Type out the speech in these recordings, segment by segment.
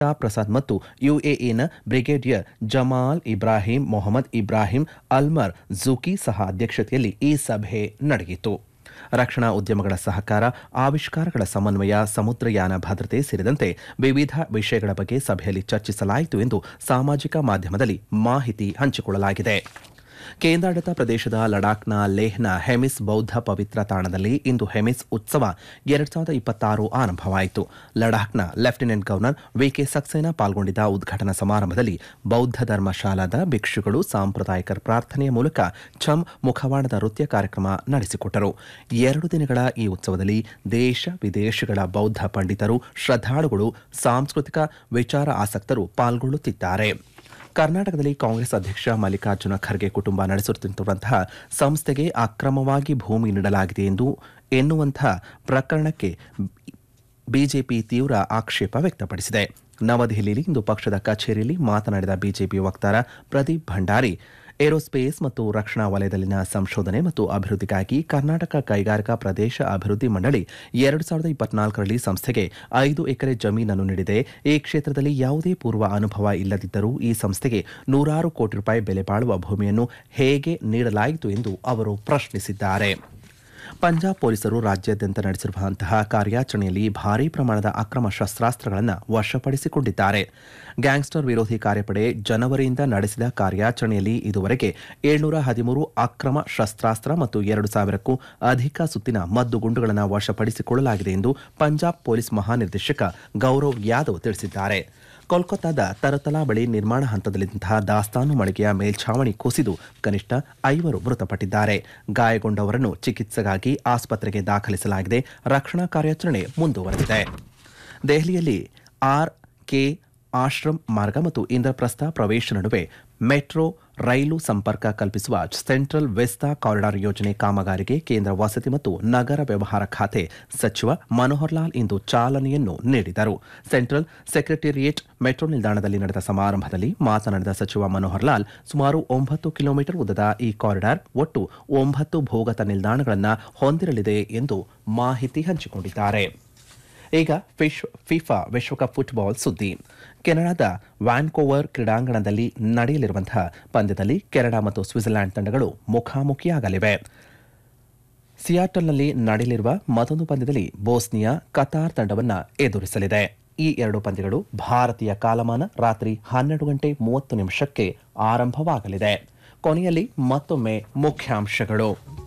ಪ್ರಸಾದ್ ಮತ್ತು ಯುಎಇನ brigadier Jamal Ibrahim Mohammed Ibrahim Almarzouqi ಸಹ ಅಧ್ಯಕ್ಷತೆಯಲ್ಲಿ ಈ ಸಭೆ ನಡೆಯಿತು ರಕ್ಷಣಾ ಉದ್ಯಮಗಳ ಸಹಕಾರ ಆವಿಷ್ಕಾರಗಳ ಸಮನ್ವಯ ಸಮುದ್ರಯಾನ ಭದ್ರತೆ ಸೇರಿದಂತೆ ವಿವಿಧ ವಿಷಯಗಳ ಬಗ್ಗೆ ಸಭೆಯಲ್ಲಿ ಚರ್ಚಿಸಲಾಯಿತು ಎಂದು ಸಾಮಾಜಿಕ ಮಾಧ್ಯಮದಲ್ಲಿ ಮಾಹಿತಿ ಹಂಚಿಕೊಳ್ಳಲಾಗಿದೆ ಕೇಂದ್ರಾಡಳಿತ ಪ್ರದೇಶದ ಲಡಾಖ್ನ ಲೇಹ್ನ ಹೆಮಿಸ್ ಬೌದ್ಧ ಪವಿತ್ರ ತಾಣದಲ್ಲಿ ಇಂದು ಹೆಮಿಸ್ ಉತ್ಸವ ಎರಡ್ ಸಾವಿರದ ಇಪ್ಪತ್ತಾರು ಆರಂಭವಾಯಿತು ಲಡಾಖ್ನ ಲೆಫ್ಟಿನೆಂಟ್ ಗವರ್ನರ್ ವಿಕೆ ಸಕ್ಸೇನಾ ಪಾಲ್ಗೊಂಡಿದ್ದ ಉದ್ಘಾಟನಾ ಸಮಾರಂಭದಲ್ಲಿ ಬೌದ್ಧ ಧರ್ಮಶಾಲಾದ ಭಿಕ್ಷುಗಳು ಸಾಂಪ್ರದಾಯಿಕ ಪ್ರಾರ್ಥನೆಯ ಮೂಲಕ ಛಮ್ ಮುಖವಾಣದ ನೃತ್ಯ ಕಾರ್ಯಕ್ರಮ ನಡೆಸಿಕೊಟ್ಟರು ಎರಡು ದಿನಗಳ ಈ ಉತ್ಸವದಲ್ಲಿ ದೇಶ ವಿದೇಶಗಳ ಬೌದ್ಧ ಪಂಡಿತರು ಶ್ರದ್ಧಾಳುಗಳು ಸಾಂಸ್ಕೃತಿಕ ವಿಚಾರ ಆಸಕ್ತರು ಪಾಲ್ಗೊಳ್ಳುತ್ತಿದ್ದಾರೆ ಕರ್ನಾಟಕದಲ್ಲಿ ಕಾಂಗ್ರೆಸ್ ಅಧ್ಯಕ್ಷ ಮಲ್ಲಿಕಾರ್ಜುನ ಖರ್ಗೆ ಕುಟುಂಬ ನಡೆಸುತ್ತಿರುವಂತಹ ಸಂಸ್ಥೆಗೆ ಅಕ್ರಮವಾಗಿ ಭೂಮಿ ನೀಡಲಾಗಿದೆ ಎಂದು ಎನ್ನುವಂತಹ ಪ್ರಕರಣಕ್ಕೆ ಬಿಜೆಪಿ ತೀವ್ರ ಆಕ್ಷೇಪ ವ್ಯಕ್ತಪಡಿಸಿದೆ ನವದೆಹಲಿಯಲ್ಲಿ ಇಂದು ಪಕ್ಷದ ಕಚೇರಿಯಲ್ಲಿ ಮಾತನಾಡಿದ ಬಿಜೆಪಿ ವಕ್ತಾರ ಪ್ರದೀಪ್ ಭಂಡಾರಿ ಏರೋಸ್ಪೇಸ್ ಮತ್ತು ರಕ್ಷಣಾ ವಲಯದಲ್ಲಿನ ಸಂಶೋಧನೆ ಮತ್ತು ಅಭಿವೃದ್ಧಿಗಾಗಿ ಕರ್ನಾಟಕ ಕೈಗಾರಿಕಾ ಪ್ರದೇಶ ಅಭಿವೃದ್ಧಿ ಮಂಡಳಿ ಎರಡು ಸಾವಿರದ ಇಪ್ಪತ್ನಾಲ್ಕರಲ್ಲಿ ಸಂಸ್ಥೆಗೆ ಐದು ಎಕರೆ ಜಮೀನನ್ನು ನೀಡಿದೆ ಈ ಕ್ಷೇತ್ರದಲ್ಲಿ ಯಾವುದೇ ಪೂರ್ವ ಅನುಭವ ಇಲ್ಲದಿದ್ದರೂ ಈ ಸಂಸ್ಥೆಗೆ ನೂರಾರು ಕೋಟಿ ರೂಪಾಯಿ ಬೆಲೆ ಬಾಳುವ ಭೂಮಿಯನ್ನು ಹೇಗೆ ನೀಡಲಾಯಿತು ಎಂದು ಅವರು ಪ್ರಶ್ನಿಸಿದ್ದಾರೆ ಪಂಜಾಬ್ ಪೊಲೀಸರು ರಾಜ್ಯಾದ್ಯಂತ ನಡೆಸಿರುವಂತಹ ಕಾರ್ಯಾಚರಣೆಯಲ್ಲಿ ಭಾರೀ ಪ್ರಮಾಣದ ಅಕ್ರಮ ಶಸ್ತ್ರಾಸ್ತ್ರಗಳನ್ನು ವಶಪಡಿಸಿಕೊಂಡಿದ್ದಾರೆ ಗ್ಯಾಂಗ್ಸ್ಟರ್ ವಿರೋಧಿ ಕಾರ್ಯಪಡೆ ಜನವರಿಯಿಂದ ನಡೆಸಿದ ಕಾರ್ಯಾಚರಣೆಯಲ್ಲಿ ಇದುವರೆಗೆ ಏಳ್ನೂರ ಹದಿಮೂರು ಅಕ್ರಮ ಶಸ್ತ್ರಾಸ್ತ್ರ ಮತ್ತು ಎರಡು ಸಾವಿರಕ್ಕೂ ಅಧಿಕ ಸುತ್ತಿನ ಮದ್ದುಗುಂಡುಗಳನ್ನು ವಶಪಡಿಸಿಕೊಳ್ಳಲಾಗಿದೆ ಎಂದು ಪಂಜಾಬ್ ಪೊಲೀಸ್ ಮಹಾನಿರ್ದೇಶಕ ಗೌರವ್ ಯಾದವ್ ತಿಳಿಸಿದ್ದಾರೆ ಕೋಲ್ಕತ್ತಾದ ತರತಲಾ ಬಳಿ ನಿರ್ಮಾಣ ಹಂತದಲ್ಲಿದ್ದಂತಹ ದಾಸ್ತಾನು ಮಳಿಗೆಯ ಮೇಲ್ಛಾವಣಿ ಕುಸಿದು ಕನಿಷ್ಠ ಐವರು ಮೃತಪಟ್ಟಿದ್ದಾರೆ ಗಾಯಗೊಂಡವರನ್ನು ಚಿಕಿತ್ಸೆಗಾಗಿ ಆಸ್ಪತ್ರೆಗೆ ದಾಖಲಿಸಲಾಗಿದೆ ರಕ್ಷಣಾ ಕಾರ್ಯಾಚರಣೆ ಮುಂದುವರೆದಿದೆ ದೆಹಲಿಯಲ್ಲಿ ಆರ್ ಕೆ ಆಶ್ರಮ್ ಮಾರ್ಗ ಮತ್ತು ಇಂದ್ರಪ್ರಸ್ಥ ಪ್ರವೇಶ ನಡುವೆ ಮೆಟ್ರೋ ರೈಲು ಸಂಪರ್ಕ ಕಲ್ಪಿಸುವ ಸೆಂಟ್ರಲ್ ವೆಸ್ತಾ ಕಾರಿಡಾರ್ ಯೋಜನೆ ಕಾಮಗಾರಿಗೆ ಕೇಂದ್ರ ವಸತಿ ಮತ್ತು ನಗರ ವ್ಯವಹಾರ ಖಾತೆ ಸಚಿವ ಮನೋಹರ್ ಲಾಲ್ ಇಂದು ಚಾಲನೆಯನ್ನು ನೀಡಿದರು ಸೆಂಟ್ರಲ್ ಸೆಕ್ರೆಟೇರಿಯೇಟ್ ಮೆಟ್ರೋ ನಿಲ್ದಾಣದಲ್ಲಿ ನಡೆದ ಸಮಾರಂಭದಲ್ಲಿ ಮಾತನಾಡಿದ ಸಚಿವ ಮನೋಹರ್ ಲಾಲ್ ಸುಮಾರು ಒಂಬತ್ತು ಕಿಲೋಮೀಟರ್ ಉದ್ದದ ಈ ಕಾರಿಡಾರ್ ಒಟ್ಟು ಒಂಬತ್ತು ಭೂಗತ ನಿಲ್ದಾಣಗಳನ್ನು ಹೊಂದಿರಲಿದೆ ಎಂದು ಮಾಹಿತಿ ಹಂಚಿಕೊಂಡಿದ್ದಾರೆ ಈಗ ಫಿಶ್ ಫಿಫಾ ವಿಶ್ವಕಪ್ ಫುಟ್ಬಾಲ್ ಸುದ್ದಿ ಕೆನಡಾದ ವ್ಯಾನ್ಕೋವರ್ ಕ್ರೀಡಾಂಗಣದಲ್ಲಿ ನಡೆಯಲಿರುವಂತಹ ಪಂದ್ಯದಲ್ಲಿ ಕೆನಡಾ ಮತ್ತು ಸ್ವಿಟ್ಜರ್ಲ್ಯಾಂಡ್ ತಂಡಗಳು ಮುಖಾಮುಖಿಯಾಗಲಿವೆ ಸಿಯಾಟಲ್ನಲ್ಲಿ ನಡೆಯಲಿರುವ ಮತ್ತೊಂದು ಪಂದ್ಯದಲ್ಲಿ ಬೋಸ್ನಿಯಾ ಕತಾರ್ ತಂಡವನ್ನು ಎದುರಿಸಲಿದೆ ಈ ಎರಡು ಪಂದ್ಯಗಳು ಭಾರತೀಯ ಕಾಲಮಾನ ರಾತ್ರಿ ಹನ್ನೆರಡು ಗಂಟೆ ಮೂವತ್ತು ನಿಮಿಷಕ್ಕೆ ಆರಂಭವಾಗಲಿದೆ ಕೊನೆಯಲ್ಲಿ ಮತ್ತೊಮ್ಮೆ ಮುಖ್ಯಾಂಶಗಳು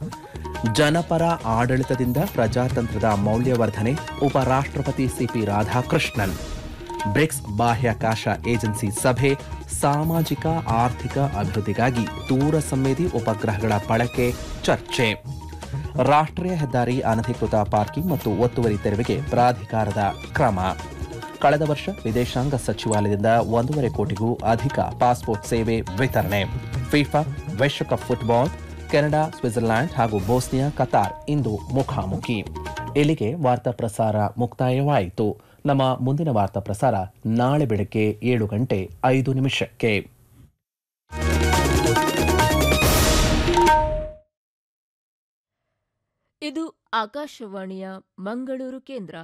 ಜನಪರ ಆಡಳಿತದಿಂದ ಪ್ರಜಾತಂತ್ರದ ಮೌಲ್ಯವರ್ಧನೆ ಉಪರಾಷ್ಟ್ರಪತಿ ಸಿಪಿ ರಾಧಾಕೃಷ್ಣನ್ ಬ್ರಿಕ್ಸ್ ಬಾಹ್ಯಾಕಾಶ ಏಜೆನ್ಸಿ ಸಭೆ ಸಾಮಾಜಿಕ ಆರ್ಥಿಕ ಅಭಿವೃದ್ಧಿಗಾಗಿ ದೂರ ಸಂವೇದಿ ಉಪಗ್ರಹಗಳ ಬಳಕೆ ಚರ್ಚೆ ರಾಷ್ಟ್ರೀಯ ಹೆದ್ದಾರಿ ಅನಧಿಕೃತ ಪಾರ್ಕಿಂಗ್ ಮತ್ತು ಒತ್ತುವರಿ ತೆರವಿಗೆ ಪ್ರಾಧಿಕಾರದ ಕ್ರಮ ಕಳೆದ ವರ್ಷ ವಿದೇಶಾಂಗ ಸಚಿವಾಲಯದಿಂದ ಒಂದೂವರೆ ಕೋಟಿಗೂ ಅಧಿಕ ಪಾಸ್ಪೋರ್ಟ್ ಸೇವೆ ವಿತರಣೆ ಫಿಫಾ ವಿಶ್ವಕಪ್ ಫುಟ್ಬಾಲ್ ಕೆನಡಾ ಸ್ವಿಟ್ಜರ್ಲ್ಯಾಂಡ್ ಹಾಗೂ ಬೋಸ್ನಿಯಾ ಕತಾರ್ ಇಂದು ಮುಖಾಮುಖಿ ಇಲ್ಲಿಗೆ ವಾರ್ತಾ ಪ್ರಸಾರ ಮುಕ್ತಾಯವಾಯಿತು ನಮ್ಮ ಮುಂದಿನ ವಾರ್ತಾ ಪ್ರಸಾರ ನಾಳೆ ಬೆಳಗ್ಗೆ ಏಳು ಗಂಟೆ ಐದು ನಿಮಿಷಕ್ಕೆ ಇದು ಆಕಾಶವಾಣಿಯ ಮಂಗಳೂರು ಕೇಂದ್ರ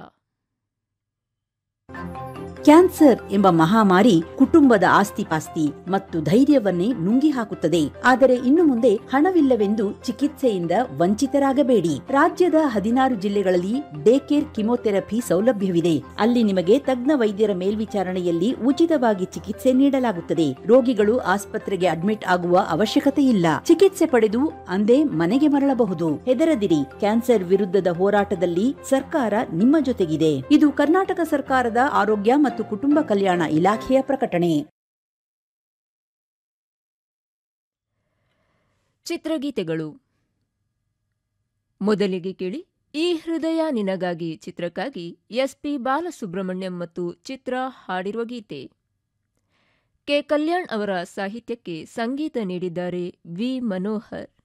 ಕ್ಯಾನ್ಸರ್ ಎಂಬ ಮಹಾಮಾರಿ ಕುಟುಂಬದ ಆಸ್ತಿಪಾಸ್ತಿ ಮತ್ತು ಧೈರ್ಯವನ್ನೇ ನುಂಗಿ ಹಾಕುತ್ತದೆ ಆದರೆ ಇನ್ನು ಮುಂದೆ ಹಣವಿಲ್ಲವೆಂದು ಚಿಕಿತ್ಸೆಯಿಂದ ವಂಚಿತರಾಗಬೇಡಿ ರಾಜ್ಯದ ಹದಿನಾರು ಜಿಲ್ಲೆಗಳಲ್ಲಿ ಡೇ ಕೇರ್ ಕಿಮೋಥೆರಪಿ ಸೌಲಭ್ಯವಿದೆ ಅಲ್ಲಿ ನಿಮಗೆ ತಜ್ಞ ವೈದ್ಯರ ಮೇಲ್ವಿಚಾರಣೆಯಲ್ಲಿ ಉಚಿತವಾಗಿ ಚಿಕಿತ್ಸೆ ನೀಡಲಾಗುತ್ತದೆ ರೋಗಿಗಳು ಆಸ್ಪತ್ರೆಗೆ ಅಡ್ಮಿಟ್ ಆಗುವ ಅವಶ್ಯಕತೆ ಇಲ್ಲ ಚಿಕಿತ್ಸೆ ಪಡೆದು ಅಂದೇ ಮನೆಗೆ ಮರಳಬಹುದು ಹೆದರದಿರಿ ಕ್ಯಾನ್ಸರ್ ವಿರುದ್ಧದ ಹೋರಾಟದಲ್ಲಿ ಸರ್ಕಾರ ನಿಮ್ಮ ಜೊತೆಗಿದೆ ಇದು ಕರ್ನಾಟಕ ಸರ್ಕಾರದ ಆರೋಗ್ಯ ಮತ್ತು ಕುಟುಂಬ ಕಲ್ಯಾಣ ಇಲಾಖೆಯ ಪ್ರಕಟಣೆ ಚಿತ್ರಗೀತೆಗಳು ಮೊದಲಿಗೆ ಕೇಳಿ ಈ ಹೃದಯ ನಿನಗಾಗಿ ಚಿತ್ರಕ್ಕಾಗಿ ಎಸ್ಪಿ ಬಾಲಸುಬ್ರಹ್ಮಣ್ಯಂ ಮತ್ತು ಚಿತ್ರ ಹಾಡಿರುವ ಗೀತೆ ಕೆ ಕಲ್ಯಾಣ್ ಅವರ ಸಾಹಿತ್ಯಕ್ಕೆ ಸಂಗೀತ ನೀಡಿದ್ದಾರೆ ವಿ ಮನೋಹರ್